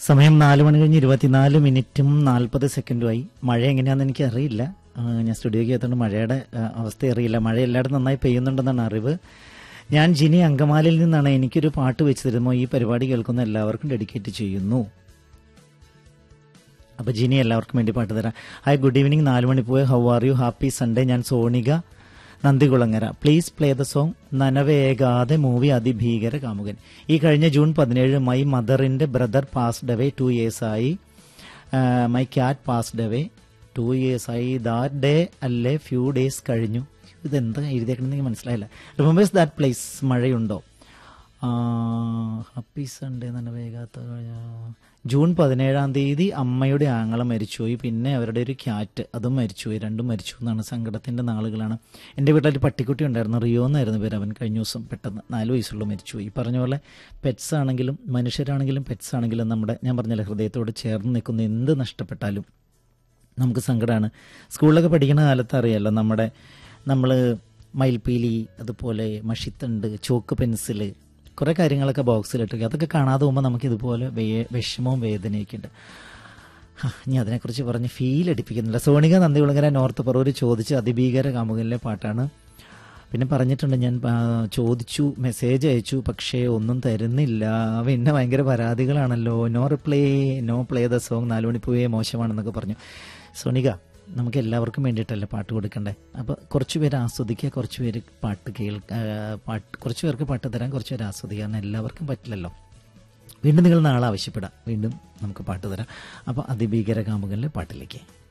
സമയം നാല് മണി കഴിഞ്ഞ് ഇരുപത്തിനാല് മിനിറ്റും നാൽപ്പത് സെക്കൻഡുമായി മഴ എങ്ങനെയാണെന്ന് എനിക്ക് അറിയില്ല ആ, ഞാൻ സ്റ്റുഡിയോയ്ക്ക് എത്തുകൊണ്ട് മഴയുടെ ആ, അവസ്ഥ അറിയില്ല മഴ എല്ലായിടത്തും നന്നായി പെയ്യുന്നുണ്ടെന്നാണ് അറിവ് ഞാൻ ജിനി അങ്കമാലിൽ നിന്നാണ് എനിക്കൊരു പാട്ട് വെച്ച് തരുമ്പോൾ ഈ പരിപാടി കേൾക്കുന്ന എല്ലാവർക്കും ഡെഡിക്കേറ്റ് ചെയ്യുന്നു അപ്പൊ ജിനി എല്ലാവർക്കും വേണ്ടി പാട്ട് തരാം ഹായ് ഗുഡ് ഈവനിങ് നാല് മണി പോയ how are you happy Sunday ഞാൻ Sonika Nandikulangara please play the song Nanavekathe movie Athibheekara Kamukan ഈ കഴിഞ്ഞ ജൂൺ പതിനേഴ് മൈ മദറിന്റെ brother passed away two years ആയി my cat passed away two years ആയി ദാറ്റ് ഡേ അല്ലേ ഫ്യൂ ഡേയ്സ് കഴിഞ്ഞു ഇതെന്താ എഴുതിയേക്കണമെന്ന് മനസ്സിലായില്ല റിമെമ്പേഴ്സ് ദാറ്റ് പ്ലേസ് മഴയുണ്ടോ ഹാപ്പി സൺഡേ നനവേകാത്ത ജൂൺ പതിനേഴാം തീയതി അമ്മയുടെ ആങ്ങളെ മരിച്ചുപോയി പിന്നെ അവരുടെ ഒരു ക്യാറ്റ് അതും മരിച്ചുപോയി രണ്ടും മരിച്ചു എന്നാണ് സങ്കടത്തിന്റെ നാളുകളാണ് എൻ്റെ വീട്ടിലൊരു പട്ടിക്കുട്ടി ഉണ്ടായിരുന്നു റിയോ എന്നായിരുന്നു പേര് അവൻ കഴിഞ്ഞ ദിവസം പെട്ടെന്ന് നാല് വയസ്സുള്ള മരിച്ചുപോയി ഈ പറഞ്ഞ പോലെ പെറ്റ്സ് ആണെങ്കിലും മനുഷ്യരാണെങ്കിലും പെറ്റ്സ് ആണെങ്കിലും നമ്മുടെ ഞാൻ പറഞ്ഞില്ല ഹൃദയത്തോട് ചേർന്ന് നിൽക്കുന്ന എന്ത് നഷ്ടപ്പെട്ടാലും നമുക്ക് സങ്കടമാണ് സ്കൂളിലൊക്കെ പഠിക്കുന്ന കാലത്ത് അറിയാലോ നമ്മുടെ നമ്മൾ മയിൽപ്പീലി അതുപോലെ മഷിത്തണ്ട് ചോക്ക് പെൻസില് കുറേ കാര്യങ്ങളൊക്കെ ബോക്സിലിട്ടൊക്കെ അതൊക്കെ കാണാതെ പോകുമ്പോൾ നമുക്ക് ഇതുപോലെ വേ- വിഷമവും വേദനയൊക്കെ ഉണ്ട് ഹാ, ഇനി അതിനെക്കുറിച്ച് പറഞ്ഞ് ഫീൽ അടിപ്പിക്കുന്നില്ല സോണിക നന്ദികുളങ്ങര നോർത്ത് പറവൂർ ചോദിച്ച് അതിഭീകര കാമുകനിലെ പാട്ടാണ് പിന്നെ പറഞ്ഞിട്ടുണ്ട് ഞാൻ ആ, ചോദിച്ചു മെസ്സേജ് അയച്ചു പക്ഷേ ഒന്നും തരുന്നില്ല പിന്നെ ഭയങ്കര പരാതികളാണല്ലോ no reply no play the song നാലു മണിപ്പോയേ മോശമാണെന്നൊക്കെ പറഞ്ഞു സോണിക നമുക്ക് എല്ലാവർക്കും വേണ്ടിയിട്ടല്ലേ പാട്ട് കൊടുക്കണ്ടേ അപ്പോൾ കുറച്ച് പേര് ആസ്വദിക്കുക കുറച്ച് പേര് പാട്ട് കേൾക്കുക പാട്ട് കുറച്ച് പേർക്ക് പാട്ട് തരാൻ കുറച്ച് പേര് ആസ്വദിക്കുക കാരണം എല്ലാവർക്കും പറ്റില്ലല്ലോ വീണ്ടും നിങ്ങൾ നാളെ ആവശ്യപ്പെടാം വീണ്ടും നമുക്ക് പാട്ട് തരാം അപ്പോൾ അതിഭീകര കാമുകനിലെ പാട്ടിലേക്ക്